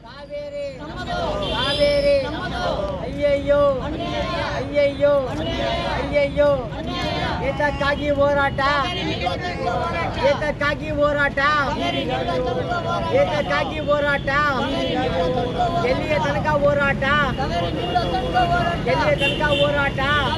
ಕಾವೇರಿ ಕಾವೇರಿ ಅಯ್ಯಯ್ಯೋ ಅಯ್ಯಯ್ಯೋ ಅಯ್ಯಯ್ಯೋ ಏತಕ್ಕಾಗಿ ಹೋರಾಟ ಏತಕ್ಕಾಗಿ ಹೋರಾಟ ಏತಕ್ಕಾಗಿ ಹೋರಾಟ ಎಲ್ಲಿಯ ತನಕ ಹೋರಾಟ ಎಲ್ಲಿಯ ತನಕ ಹೋರಾಟ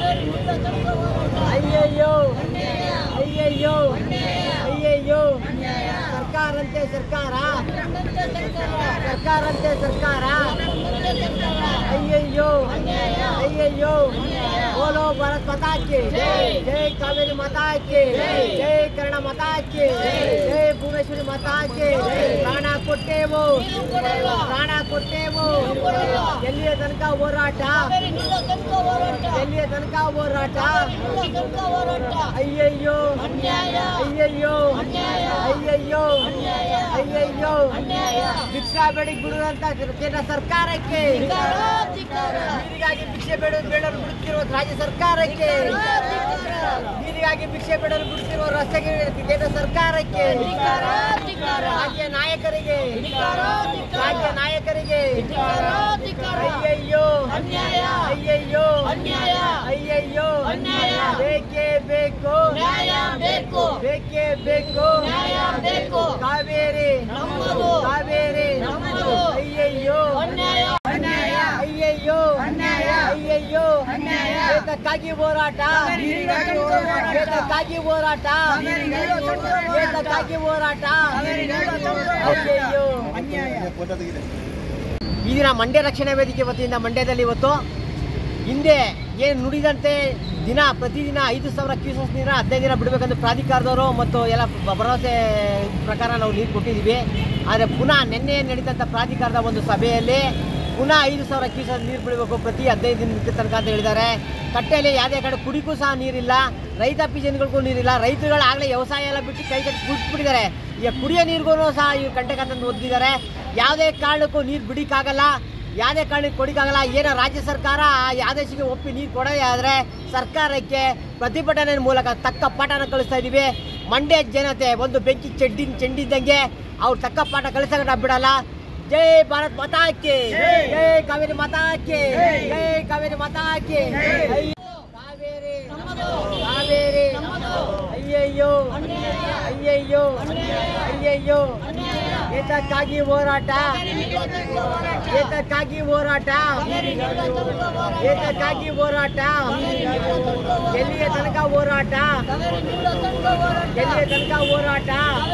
ಅಯ್ಯಯ್ಯೋ ಅಯ್ಯಯ್ಯೋ ಅಯ್ಯಯ್ಯೋ ಸರ್ಕಾರಂತೆ ಸರ್ಕಾರ ಸರ್ಕಾರಂತೆ ಸರ್ಕಾರ ಅಯ್ಯಯ್ಯೋ ಅಯ್ಯಯ್ಯೋ ಬೋಲೋ ಭಾರತ್ ಮಾತಾ ಕಿ ಜೈ ಕಾವೇರಿ ಮಾತಾ ಕಿ ಜೈ ಕನ್ನಡ ಮಾತಾ ಕಿ ಜೈ ಭುವನೇಶ್ವರಿ ಮಾತಾ ಕಿ ಪ್ರಾಣ ಕೊಟ್ಟೇವು ಪ್ರಾಣ ಕೊಟ್ಟೇವು ಎಲ್ಲಿಯ ತನಕ ಹೋರಾಟ ಎಲ್ಲಿಯ ತನಕ ಹೋರಾಟ ಅಯ್ಯಯ್ಯೋ ಅಯ್ಯಯ್ಯೋ ಅಯ್ಯಯ್ಯೋ ಅಯ್ಯಯ್ಯೋ ಭಿಕ್ಷಾ ಬೇಡಿ ಬಿಡುವಂತ ಕೇಂದ್ರ ಸರ್ಕಾರಕ್ಕೆ ನೀರಿಗಾಗಿ ಭಿಕ್ಷೆ ಬೇಡಲು ಬೇಡಲು ಬಿಡುತ್ತಿರುವ ರಾಜ್ಯ ಸರ್ಕಾರಕ್ಕೆ ನೀರಿಗಾಗಿ ಭಿಕ್ಷೆ ಬೇಡಲು ಬಿಡುತ್ತಿರುವ ರಸ್ತೆಗೆ ಕೇಂದ್ರ ಸರ್ಕಾರಕ್ಕೆ ರಾಜ್ಯ ನಾಯಕರಿಗೆ ರಾಜ್ಯ ನಾಯಕರಿಗೆ ಅಯ್ಯಯ್ಯೋ ಅಯ್ಯಯ್ಯೋ ಅಯ್ಯಯ್ಯೋ ಬೇಕೇ ಬೇಕು ಬೇಕು ಬೇಕೇ ಬೇಕು ನ್ಯಾಯ ಬೇಕು ಕಾವೇರಿ ನಮ್ಮದು ಕಾವೇರಿ ನಮ್ಮದು ಅಯ್ಯಯ್ಯೋ ಅನ್ಯಾಯ ಅನ್ಯಾಯ ಅಯ್ಯಯ್ಯೋ ಅನ್ಯಾಯ ಅಯ್ಯಯ್ಯೋ ಅನ್ಯಾಯ ಏತಕ್ಕಾಗಿ ಹೋರಾಟ ನೀರಿಗಾಗಿ ಹೋರಾಟ. ಏತಕ್ಕಾಗಿ ಹೋರಾಟ ನೀರಿಗಾಗಿ ಹೋರಾಟ. ಏತಕ್ಕಾಗಿ ಹೋರಾಟ ನೀರಿಗಾಗಿ ಹೋರಾಟ. ಅಯ್ಯಯ್ಯೋ ಈ ದಿನ ಮಂಡ್ಯ ರಕ್ಷಣಾ ವೇದಿಕೆ ವತಿಯಿಂದ ಮಂಡ್ಯದಲ್ಲಿ ಇವತ್ತು ಹಿಂದೆ ಏನು ನುಡಿದಂತೆ ದಿನ ಪ್ರತಿದಿನ ಐದು ಸಾವಿರ ಕ್ಯೂಸಸ್ ನೀರ ಹದಿನೈದು ದಿನ ಬಿಡಬೇಕಂತ ಪ್ರಾಧಿಕಾರದವರು ಮತ್ತು ಎಲ್ಲ ಭ- ಭರವಸೆ ಪ್ರಕಾರ ನಾವು ನೀರು ಕೊಟ್ಟಿದ್ದೀವಿ ಆದರೆ ಪುನಃ ನಿನ್ನೆ ನಡೀತಂಥ ಪ್ರಾಧಿಕಾರದ ಒಂದು ಸಭೆಯಲ್ಲಿ ಪುನಃ ಐದು ಸಾವಿರ ಕ್ಯೂಸಸ್ ನೀರು ಬಿಡಬೇಕು ಪ್ರತಿ ಹದಿನೈದು ದಿನದ ತನಕ ಅಂತ ಹೇಳಿದ್ದಾರೆ ಕಟ್ಟೆಯಲ್ಲಿ ಯಾವುದೇ ಕಡೆ ಕುಡಿಗೂ ಸಹ ನೀರಿಲ್ಲ ರೈತಾಪಿ ಜನಗಳಿಗೂ ನೀರಿಲ್ಲ ರೈತರುಗಳು ಆಗಲೇ ವ್ಯವಸಾಯ ಎಲ್ಲ ಬಿಟ್ಟು ಕೈ ಕಟ್ಟಿ ಬಿಟ್ಬಿಟ್ಟಿದ್ದಾರೆ ಈಗ ಕುಡಿಯೋ ನೀರಿಗೂ ಸಹ ಇವ್ರು ಕಂಟೆ ಕಂತಂದು ಒದಗಿದ್ದಾರೆ ಯಾವುದೇ ಕಾರಣಕ್ಕೂ ನೀರು ಬಿಡಿಕ್ಕಾಗಲ್ಲ ಯಾವುದೇ ಕಾರಣಕ್ಕೆ ಕೊಡಿಕ್ಕಾಗಲ್ಲ ಏನೋ ರಾಜ್ಯ ಸರ್ಕಾರ ಆ ಆದೇಶಕ್ಕೆ ಒಪ್ಪಿ ನೀರು ಕೊಡೋದೇ ಆದರೆ ಸರ್ಕಾರಕ್ಕೆ ಪ್ರತಿಭಟನೆ ಮೂಲಕ ತಕ್ಕ ಪಾಠನ ಕಳಿಸ್ತಾ ಇದ್ದೀವಿ ಮಂಡ್ಯ ಜನತೆ ಒಂದು ಬೆಂಕಿ ಚೆಡ್ಡಿ ಚೆಂಡಿದ್ದಂಗೆ ಅವ್ರು ತಕ್ಕ ಪಾಠ ಕಳಿಸೋಕೆ ಬಿಡಲ್ಲ ಜೈ ಭಾರತ್ ಮಾತಾ ಕಿ ಜೈ ಕಾವೇರಿ ಮಾತಾ ಕಿ ಜೈ ಕಾವೇರಿ ಮಾತಾ ಕಿ ಅಯ್ಯೋ, ಕಾವೇರಿ ಕಾವೇರಿ ಅಯ್ಯಯ್ಯೋ ಅಯ್ಯಯ್ಯೋ ಅಯ್ಯಯ್ಯೋ ಏತಕ್ಕಾಗಿ ಹೋರಾಟ ಏತಕ್ಕಾಗಿ ಹೋರಾಟ ಏತಕ್ಕಾಗಿ ಹೋರಾಟ ಎಲ್ಲಿಯ ತನಕ ಹೋರಾಟ ಎಲ್ಲಿಯ ತನಕ ಹೋರಾಟ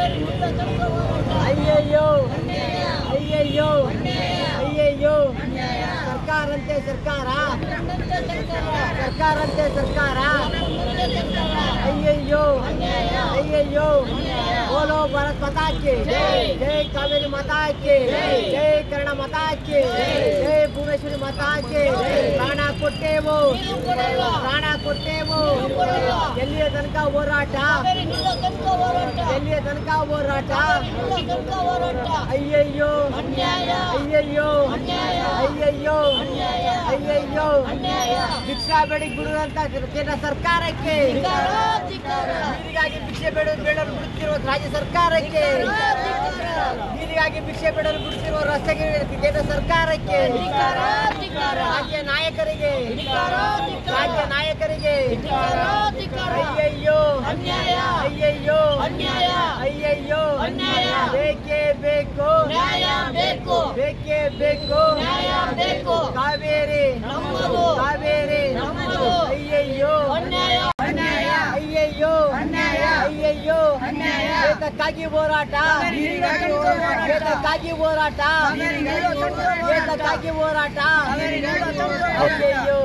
ಅಯ್ಯಯ್ಯೋ ಅಯ್ಯಯ್ಯೋ ಅಯ್ಯಯ್ಯೋ ಸರ್ಕಾರಂತೆ ಸರ್ಕಾರ ಸರ್ಕಾರಂತೆ ಸರ್ಕಾರ ಅಯ್ಯಯ್ಯೋ ಅಯ್ಯಯ್ಯೋ ಬೋಲೋ ಭಾರತ್ ಮಾತಾ ಕಿ ಜೈ ಕಾವೇರಿ ಮಾತಾ ಕಿ ಜೈ ಕನ್ನಡ ಮಾತಾ ಕಿ ಜೈ ಭುವನೇಶ್ವರಿ ಮಾತಾ ಕಿ ಪ್ರಾಣ ಕೊಟ್ಟೇವು ಪ್ರಾಣ ಕೊಟ್ಟೇವು ಎಲ್ಲಿಯ ತನಕ ಹೋರಾಟ ಎಲ್ಲಿಯ ತನಕ ಹೋರಾಟ ಅಯ್ಯಯ್ಯೋ ಅಯ್ಯಯ್ಯೋ ಅಯ್ಯಯ್ಯೋ ಅಯ್ಯಯ್ಯೋ ಭಿಕ್ಷಾ ಬೇಡಿ ಬಿಡುವಂತ ಕೇಂದ್ರ ಸರ್ಕಾರಕ್ಕೆ ನೀರಿಗಾಗಿ ಭಿಕ್ಷೆ ಬೇಡಲು ಬೇಡಲು ಬಿಡುತ್ತಿರುವ ರಾಜ್ಯ ಸರ್ಕಾರಕ್ಕೆ ನೀರಿಗಾಗಿ ಭಿಕ್ಷೆ ಬೇಡಲು ಬಿಡುತ್ತಿರುವ ರಸ್ತೆಗೆ ಕೇಂದ್ರ ಸರ್ಕಾರಕ್ಕೆ ರಾಜ್ಯ ನಾಯಕರಿಗೆ ರಾಜ್ಯ ನಾಯಕರಿಗೆ ಅಯ್ಯಯ್ಯೋ ಅನ್ಯಾಯ. ಅಯ್ಯಯ್ಯೋ ಅನ್ಯಾಯ. ಅಯ್ಯಯ್ಯೋ ಅನ್ಯಾಯ. ಬೇಕೇ ಬೇಕು ನ್ಯಾಯ ಬೇಕು ಬೇಕೇ ಬೇಕು ನ್ಯಾಯ ಬೇಕು ಕಾವೇರಿ ನಮ್ಮದು ಕಾವೇರಿ ನಮ್ಮದು ಅಯ್ಯಯ್ಯೋ ಅನ್ಯಾಯ ಅನ್ಯಾಯ ಅಯ್ಯಯ್ಯೋ ಅನ್ಯಾಯ. ಅಯ್ಯಯ್ಯೋ ಅನ್ಯಾಯ. ಏತಕ್ಕಾಗಿ ಹೋರಾಟ ನೀರಿಗಾಗಿ ಹೋರಾಟ. ಏತಕ್ಕಾಗಿ ಹೋರಾಟ ನೀರಿಗಾಗಿ ಹೋರಾಟ. ಏತಕ್ಕಾಗಿ ಹೋರಾಟ ನೀರಿಗಾಗಿ ಹೋರಾಟ. ಅಯ್ಯಯ್ಯೋ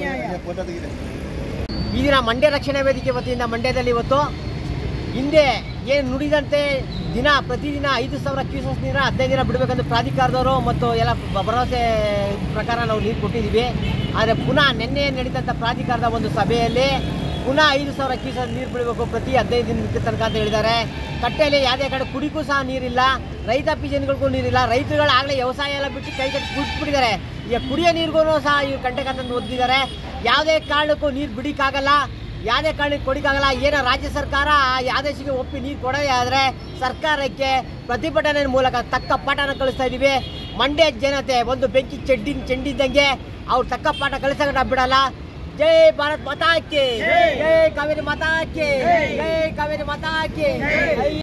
ಈ ದಿನ ಮಂಡ್ಯ ರಕ್ಷಣಾ ವೇದಿಕೆ ವತಿಯಿಂದ ಮಂಡ್ಯದಲ್ಲಿ ಇವತ್ತು ಹಿಂದೆ ಏನು ನುಡಿದಂತೆ ದಿನ ಪ್ರತಿದಿನ ಐದು ಸಾವಿರ ಕ್ಯೂಸಸ್ ನೀರ ಹದಿನೈದು ದಿನ ಬಿಡಬೇಕಂತ ಪ್ರಾಧಿಕಾರದವರು ಮತ್ತು ಎಲ್ಲ ಭ- ಭರವಸೆ ಪ್ರಕಾರ ನಾವು ನೀರು ಕೊಟ್ಟಿದ್ದೀವಿ ಆದರೆ ಪುನಃ ನಿನ್ನೆ ನಡೀತಂಥ ಪ್ರಾಧಿಕಾರದ ಒಂದು ಸಭೆಯಲ್ಲಿ ಪುನಃ ಐದು ಸಾವಿರ ಕ್ಯೂಸಸ್ ನೀರು ಬಿಡಬೇಕು ಪ್ರತಿ ಹದಿನೈದು ದಿನದ ತನಕ ಅಂತ ಹೇಳಿದ್ದಾರೆ ಕಟ್ಟೆಯಲ್ಲಿ ಯಾವುದೇ ಕಡೆ ಕುಡಿಗೂ ಸಹ ನೀರಿಲ್ಲ ರೈತಾಪಿ ಜನಗಳಿಗೂ ನೀರಿಲ್ಲ ರೈತರುಗಳು ಆಗಲೇ ವ್ಯವಸಾಯ ಎಲ್ಲ ಬಿಟ್ಟು ಕೈ ಕಟ್ಟಿ ಬಿಟ್ಬಿಟ್ಟಿದ್ದಾರೆ ಈಗ ಕುಡಿಯೋ ನೀರಿಗೂ ಸಹ ಇವ್ರು ಕಂಟೆ ಕಂತಂದು ಒದಗಿದ್ದಾರೆ ಯಾವುದೇ ಕಾರಣಕ್ಕೂ ನೀರು ಬಿಡಿಕ್ಕಾಗಲ್ಲ ಯಾವುದೇ ಕಾರಣಕ್ಕೆ ಕೊಡಿಕಾಗಲ್ಲ ಏನೋ ರಾಜ್ಯ ಸರ್ಕಾರ ಈ ಆದೇಶಕ್ಕೆ ಒಪ್ಪಿ ನೀರು ಕೊಡೋದೇ ಆದರೆ ಸರ್ಕಾರಕ್ಕೆ ಪ್ರತಿಭಟನೆ ಮೂಲಕ ತಕ್ಕ ಪಾಠನ ಕಳಿಸ್ತಾ ಇದ್ದೀವಿ ಮಂಡ್ಯ ಜನತೆ ಒಂದು ಬೆಂಕಿ ಚೆಡ್ಡಿ ಚೆಂಡಿದ್ದಂಗೆ ಅವ್ರು ತಕ್ಕ ಪಾಠ ಕಳಿಸೋಕೆ ನಾವು ಬಿಡಲ್ಲ ಜೈ ಭಾರತ್ ಮಾತಾಕ್ಕೆ ಜೈ ಕಾವೇರಿ ಮಾತಾಕ್ಕೆ ಜೈ ಕಾವೇರಿ ಮಾತಾಕ್ಕೆ